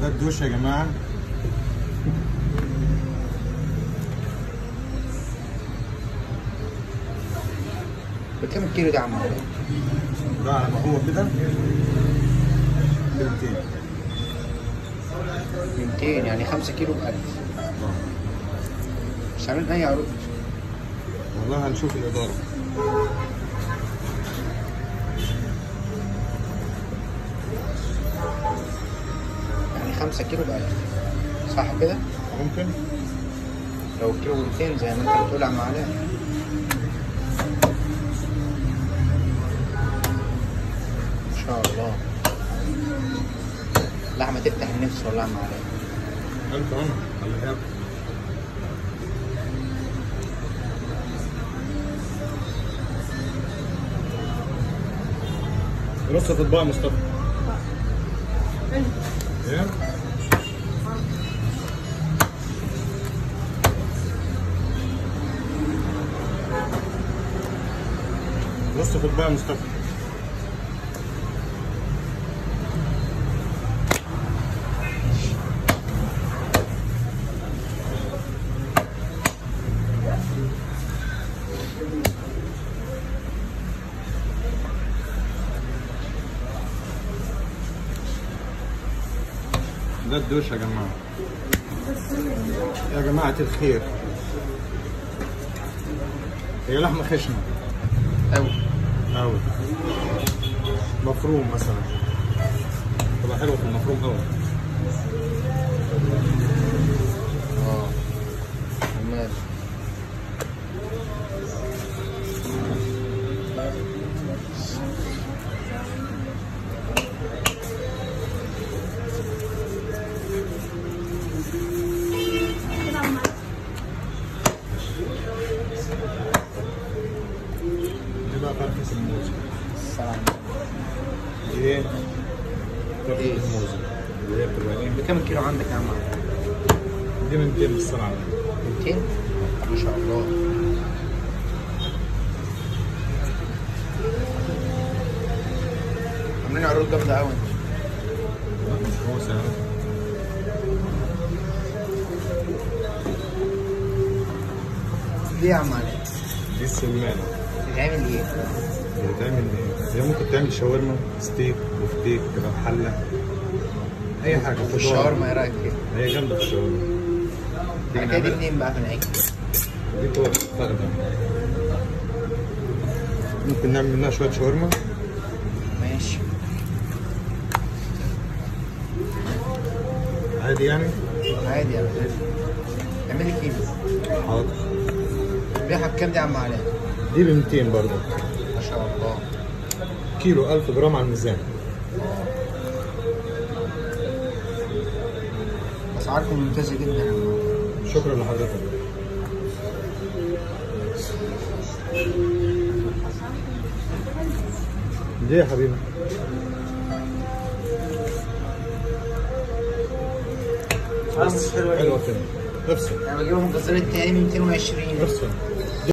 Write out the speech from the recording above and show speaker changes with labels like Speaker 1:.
Speaker 1: الدوش يا جماعه
Speaker 2: بكام الكيلو ده يا عم علاء؟
Speaker 1: ده على ما هو كده ب 200
Speaker 2: 200 يعني 5 كيلو ب 1000 مش عاملين اي عروض
Speaker 1: والله هنشوف الاداره
Speaker 2: يعني 5 كيلو ب 1000 صح كده؟
Speaker 1: ممكن
Speaker 2: لو كيلو 200 زي ما انت بتقول يا عم علاء ما شاء الله لحمة تفتح النفس والله يا عم علاء
Speaker 1: الف انا على الهاب نص اطباق مصطفى ايه نص اطباق مصطفى ده الدوش يا جماعة يا جماعة الخير هي لحمة خشنة
Speaker 2: أوي
Speaker 1: مفروم مثلا تبقى حلوة في المفروم أوي
Speaker 2: اه ومال
Speaker 1: دي بقى فرخة الموز
Speaker 2: السلام
Speaker 1: دي ايه؟ فرخة
Speaker 2: إيه؟
Speaker 1: الموز اللي هي بتبقى ايه؟
Speaker 2: بكام الكيلو عندك يا عم علاء؟
Speaker 1: دي من 200 بالصلاة على النبي
Speaker 2: 200 ما شاء الله عاملين عروض جامدة أوي
Speaker 1: لا مش هو سعر
Speaker 2: ليه يا عم علاء؟
Speaker 1: دي السمانة
Speaker 2: بتتعمل ايه؟
Speaker 1: بتعمل ايه؟ هي ممكن تعمل شاورما ستيك وفتيك تبقى بحلة أي حاجة خضار
Speaker 2: الشاورما ايه رأيك فيها؟
Speaker 1: هي جامدة في الشاورما دي
Speaker 2: الحكاية دي
Speaker 1: بنعمل-
Speaker 2: منين بقى في العين؟
Speaker 1: دي بتبقى بتستخدم ممكن نعمل منها شوية شاورما
Speaker 2: ماشي
Speaker 1: عادي يعني
Speaker 2: عادي يا باشا اعملي كيلو
Speaker 1: حاضر
Speaker 2: بيعها بكام دي يا عم علاء؟
Speaker 1: دي ب 200 برضه
Speaker 2: ما شاء الله
Speaker 1: كيلو 1000 جرام على الميزان
Speaker 2: اسعاركم ممتازة جدا يا عم علاء.
Speaker 1: شكرا لحضرتك ليه يا حبيبي؟
Speaker 2: اسعار مش حلوة
Speaker 1: حلوة كده افصل
Speaker 2: انا بجيبهم جزار التاني 220
Speaker 1: افصل